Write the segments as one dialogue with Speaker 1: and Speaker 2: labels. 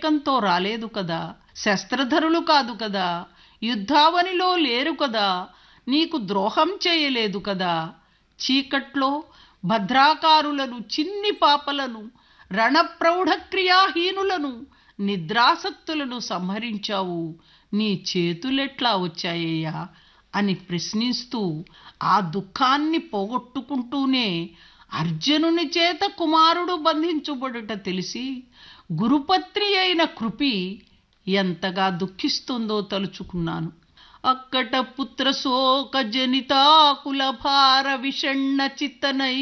Speaker 1: అభిషేకంతో రాలేదు కదా శస్త్రధరులు కాదు కదా యుద్ధావనిలో లేరు కదా నీకు ద్రోహం చేయలేదు కదా చీకట్లో భద్రాకారులను చిన్ని పాపలను రణప్రౌఢ క్రియాహీనులను నిద్రాసక్తులను సంహరించావు నీ చేతులెట్లా వచ్చాయ్యా అని ప్రశ్నిస్తూ ఆ దుఃఖాన్ని పోగొట్టుకుంటూనే అర్జునుని చేత కుమారుడు బంధించబడుట తెలిసి గురుపత్రి అయిన కృపి ఎంతగా దుఃఖిస్తుందో తలుచుకున్నాను అక్కట పుత్ర శోక జనితాకుల భార విషణ్ణ చిత్తనై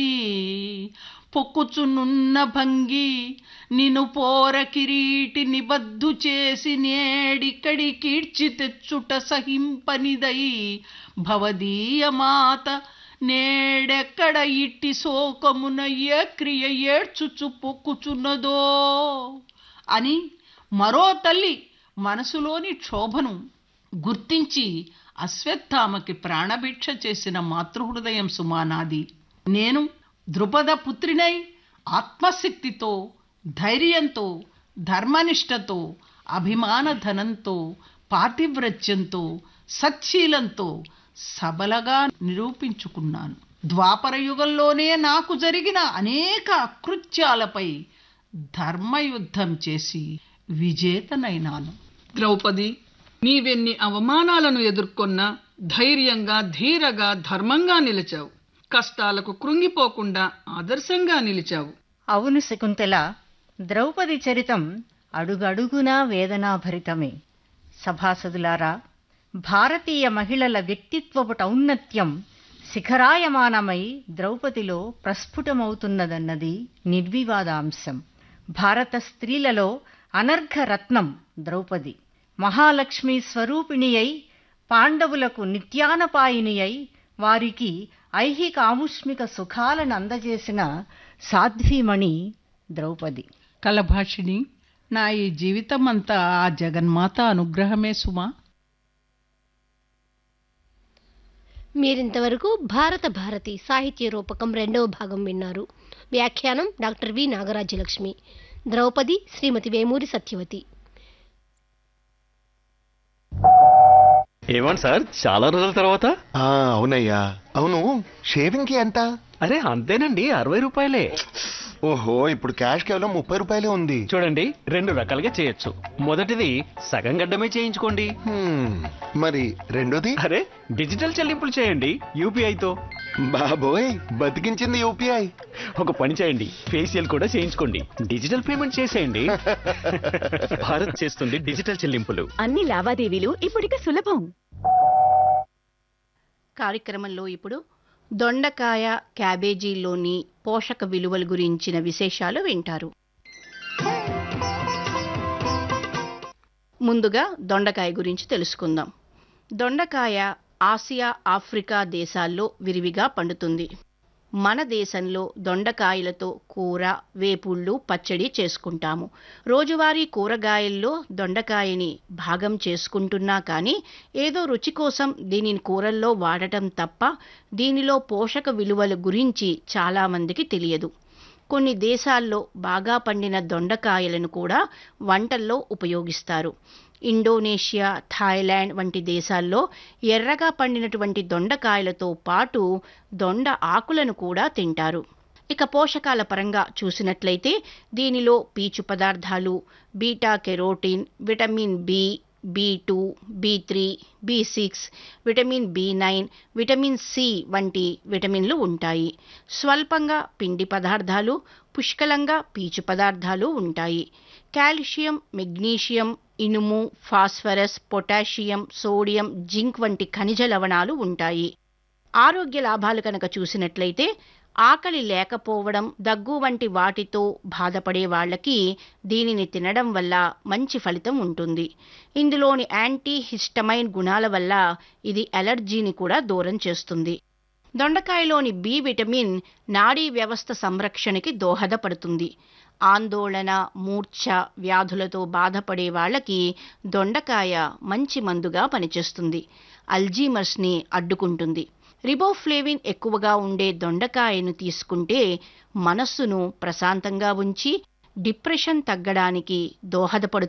Speaker 1: పొక్కుచునున్న భంగి నిను పోర కిరీటి నిబద్దు చేసి నేడిక్కడి కీడ్చి తెచ్చుట సహింపనిదై భవదీయ మాత నేడెక్కడ ఇట్టి శోకమున ఏ క్రియ ఏడ్చుచు పొక్కుచున్నదో అని మరో తల్లి మనసులోని క్షోభను గుర్తించి అశ్వత్థామకి ప్రాణభిక్ష చేసిన మాతృహృదయం సుమానాది నేను ద్రుపద పుత్రినై ఆత్మశక్తితో ధైర్యంతో ధర్మనిష్టతో అభిమాన ధనంతో పాతివ్రత్యంతో సచ్చీలంతో సబలగా నిరూపించుకున్నాను ద్వాపర యుగంలోనే నాకు జరిగిన అనేక అకృత్యాలపై ధర్మయుద్ధం చేసి విజేతనైనాను
Speaker 2: ద్రౌపది నీవెన్ని అవమానాలను ఎదుర్కొన్నా ధైర్యంగా ధీరగా ధర్మంగా నిలిచావు కష్టాలకు కృంగిపోకుండా ఆదర్శంగా నిలిచావు
Speaker 3: అవును శకుంతల ద్రౌపది చరితం అడుగడుగునా వేదనాభరితమే సభాసదులారా భారతీయ మహిళల వ్యక్తిత్వపు ఔన్నత్యం శిఖరాయమానమై ద్రౌపదిలో ప్రస్ఫుటమవుతున్నదన్నది నిర్వివాదాంశం భారత స్త్రీలలో అనర్ఘరత్నం ద్రౌపది మహాలక్ష్మి స్వరూపిణి అయి పాండవులకు నిత్యానపాయిని అయి వారికి ఐహిక ఆముష్మిక సుఖాలను అందజేసిన సాధ్వీమణి ద్రౌపది
Speaker 1: కలభాషిణి నా ఈ జీవితం అంతా ఆ జగన్మాత అనుగ్రహమే సుమా
Speaker 4: మీరింతవరకు భారత భారతి సాహిత్య రూపకం రెండవ భాగం విన్నారు వ్యాఖ్యానం డాక్టర్ వి నాగరాజ్యలక్ష్మి ద్రౌపది శ్రీమతి వేమూరి సత్యవతి
Speaker 5: ఏమండి సార్ చాలా రోజుల తర్వాత
Speaker 6: ఆ అవునయ్యా అవును షేవింగ్ కి ఎంత
Speaker 5: అరే అంతేనండి అరవై రూపాయలే
Speaker 6: ఓహో ఇప్పుడు క్యాష్ కేవలం ముప్పై రూపాయలే ఉంది
Speaker 5: చూడండి రెండు రకాలుగా చేయొచ్చు మొదటిది సగం గడ్డమే చేయించుకోండి
Speaker 6: హ్మ్, మరి రెండోది
Speaker 5: అరే డిజిటల్ చెల్లింపులు చేయండి యూపీఐతో
Speaker 6: బాబోయ్ బతికించింది యూపీఐ
Speaker 5: ఒక పని చేయండి ఫేషియల్ కూడా చేయించుకోండి డిజిటల్ పేమెంట్ చేసేయండి భారత్ చేస్తుంది డిజిటల్ చెల్లింపులు
Speaker 7: అన్ని లావాదేవీలు ఇప్పుడిక సులభం
Speaker 8: కార్యక్రమంలో ఇప్పుడు దొండకాయ క్యాబేజీలోని పోషక విలువల గురించిన విశేషాలు వింటారు ముందుగా దొండకాయ గురించి తెలుసుకుందాం దొండకాయ ఆసియా ఆఫ్రికా దేశాల్లో విరివిగా పండుతుంది మన దేశంలో దొండకాయలతో కూర వేపుళ్ళు పచ్చడి చేసుకుంటాము రోజువారీ కూరగాయల్లో దొండకాయని భాగం చేసుకుంటున్నా కానీ ఏదో రుచి కోసం దీనిని కూరల్లో వాడటం తప్ప దీనిలో పోషక విలువల గురించి చాలామందికి తెలియదు కొన్ని దేశాల్లో బాగా పండిన దొండకాయలను కూడా వంటల్లో ఉపయోగిస్తారు ఇండోనేషియా థాయిలాండ్ వంటి దేశాల్లో ఎర్రగా పండినటువంటి దొండకాయలతో పాటు దొండ ఆకులను కూడా తింటారు ఇక పోషకాల పరంగా చూసినట్లయితే దీనిలో పీచు పదార్థాలు beta carotene vitamin B B two B three B six vitamin B nine vitamin C వంటి విటమిన్లు ఉంటాయి స్వల్పంగా పిండి పదార్థాలు పుష్కలంగా పీచు పదార్థాలు ఉంటాయి కాల్షియం మెగ్నీషియం ఇనుము ఫాస్ఫరస్ పొటాషియం సోడియం జింక్ వంటి ఖనిజ లవణాలు ఉంటాయి ఆరోగ్య లాభాలు కనుక చూసినట్లయితే ఆకలి లేకపోవడం దగ్గు వంటి వాటితో బాధపడే వాళ్ళకి దీనిని తినడం వల్ల మంచి ఫలితం ఉంటుంది ఇందులోని యాంటీ హిస్టమైన్ గుణాల వల్ల ఇది అలర్జీని కూడా దూరం చేస్తుంది దొండకాయలోని బి విటమిన్ నాడీ వ్యవస్థ సంరక్షణకి దోహదపడుతుంది ఆందోళన మూర్ఛ వ్యాధులతో బాధపడే వాళ్ళకి దొండకాయ మంచి మందుగా పనిచేస్తుంది అల్జీమర్స్ని అడ్డుకుంటుంది రిబోఫ్లేవిన్ ఎక్కువగా ఉండే దొండకాయను తీసుకుంటే మనస్సును ప్రశాంతంగా ఉంచి డిప్రెషన్ తగ్గడానికి దోహదపడుతుంది